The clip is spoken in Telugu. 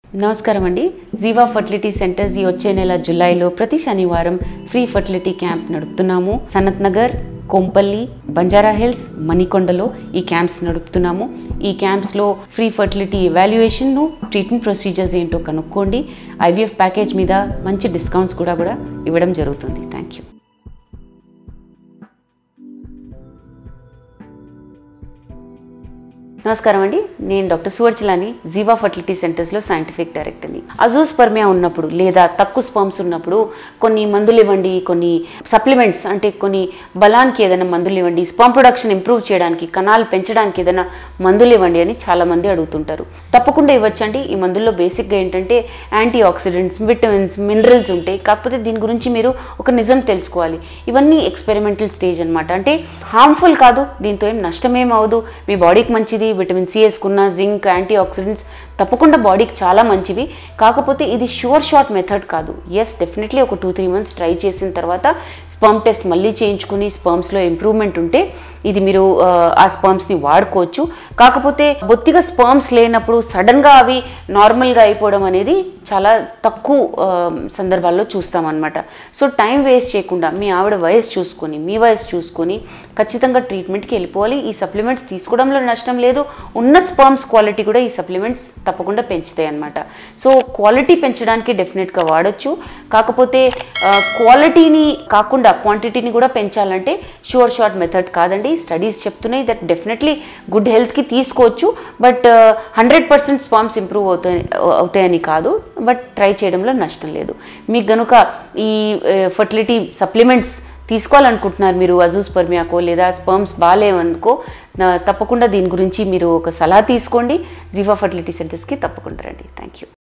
నమస్కారం అండి జీవా ఫర్టిలిటీ సెంటర్స్ ఈ వచ్చే నెల జులైలో ప్రతి శనివారం ఫ్రీ ఫర్టిలిటీ క్యాంప్ నడుపుతున్నాము సనత్ నగర్ కొంపల్లి బంజారా హిల్స్ మణికొండలో ఈ క్యాంప్స్ నడుపుతున్నాము ఈ క్యాంప్స్లో ఫ్రీ ఫర్టిలిటీ ఎవాల్యుయేషన్ను ట్రీట్మెంట్ ప్రొసీజర్స్ ఏంటో కనుక్కోండి ఐవీఎఫ్ ప్యాకేజ్ మీద మంచి డిస్కౌంట్స్ కూడా కూడా ఇవ్వడం జరుగుతుంది థ్యాంక్ యూ నమస్కారం అండి నేను డాక్టర్ సువర్చలాని జీవా ఫర్టిలిటీ సెంటర్స్లో సైంటిఫిక్ డైరెక్టర్ని అజూస్ పర్మియా ఉన్నప్పుడు లేదా తక్కువ స్పర్మ్స్ ఉన్నప్పుడు కొన్ని మందులు ఇవ్వండి కొన్ని సప్లిమెంట్స్ అంటే కొన్ని బలానికి ఏదైనా మందులు ఇవ్వండి స్పర్మ్ ప్రొడక్షన్ ఇంప్రూవ్ చేయడానికి కణాలు పెంచడానికి ఏదైనా మందులు ఇవ్వండి అని చాలామంది అడుగుతుంటారు తప్పకుండా ఇవ్వచ్చండి ఈ మందుల్లో బేసిక్గా ఏంటంటే యాంటీ ఆక్సిడెంట్స్ విటమిన్స్ మినరల్స్ ఉంటాయి కాకపోతే దీని గురించి మీరు ఒక నిజం తెలుసుకోవాలి ఇవన్నీ ఎక్స్పెరిమెంటల్ స్టేజ్ అనమాట అంటే హార్మ్ఫుల్ కాదు దీంతో ఏం నష్టమేం అవ్వదు మీ బాడీకి మంచిది విటమిన్ సి వేసుకున్న జింక్ యాంటీ ఆక్సిడెంట్స్ తప్పకుండా బాడీకి చాలా మంచివి కాకపోతే ఇది షూర్ షార్ట్ మెథడ్ కాదు ఎస్ డెఫినెట్లీ ఒక టూ త్రీ మంత్స్ ట్రై చేసిన తర్వాత స్పర్మ్ టెస్ట్ మళ్ళీ చేయించుకుని స్పర్మ్స్లో ఇంప్రూవ్మెంట్ ఉంటే ఇది మీరు ఆ, ఆ స్పర్మ్స్ని వాడుకోవచ్చు కాకపోతే బొత్తిగా స్పర్మ్స్ లేనప్పుడు సడన్గా అవి నార్మల్గా అయిపోవడం అనేది చాలా తక్కువ ఆ, సందర్భాల్లో చూస్తామన్నమాట సో టైం వేస్ట్ చేయకుండా మీ ఆవిడ వయసు చూసుకొని మీ వయసు చూసుకొని ఖచ్చితంగా ట్రీట్మెంట్కి వెళ్ళిపోవాలి ఈ సప్లిమెంట్స్ తీసుకోవడంలో నష్టం లేదు ఉన్న స్పర్మ్స్ క్వాలిటీ కూడా ఈ సప్లిమెంట్స్ తప్పకుండా పెంచుతాయి అన్నమాట సో క్వాలిటీ పెంచడానికి డెఫినెట్గా వాడచ్చు కాకపోతే క్వాలిటీని కాకుండా క్వాంటిటీని కూడా పెంచాలంటే షూర్ షార్ట్ మెథడ్ కాదండి స్టడీస్ చెప్తున్నాయి దట్ డెఫినెట్లీ గుడ్ హెల్త్కి తీసుకోవచ్చు but hundred percent sperms improve అవుతాయి అవుతాయని కాదు బట్ ట్రై చేయడంలో నష్టం లేదు మీకు గనుక ఈ ఫర్టిలిటీ సప్లిమెంట్స్ తీసుకోవాలనుకుంటున్నారు మీరు అజూస్ పర్మియాకో లేదా స్పర్మ్స్ బాగాలేవనుకో నా- తప్పకుండా దీని గురించి మీరు ఒక సలహా తీసుకోండి జీవా ఫర్టిలిటీ సెంటర్స్కి తప్పకుండా రండి థ్యాంక్ యూ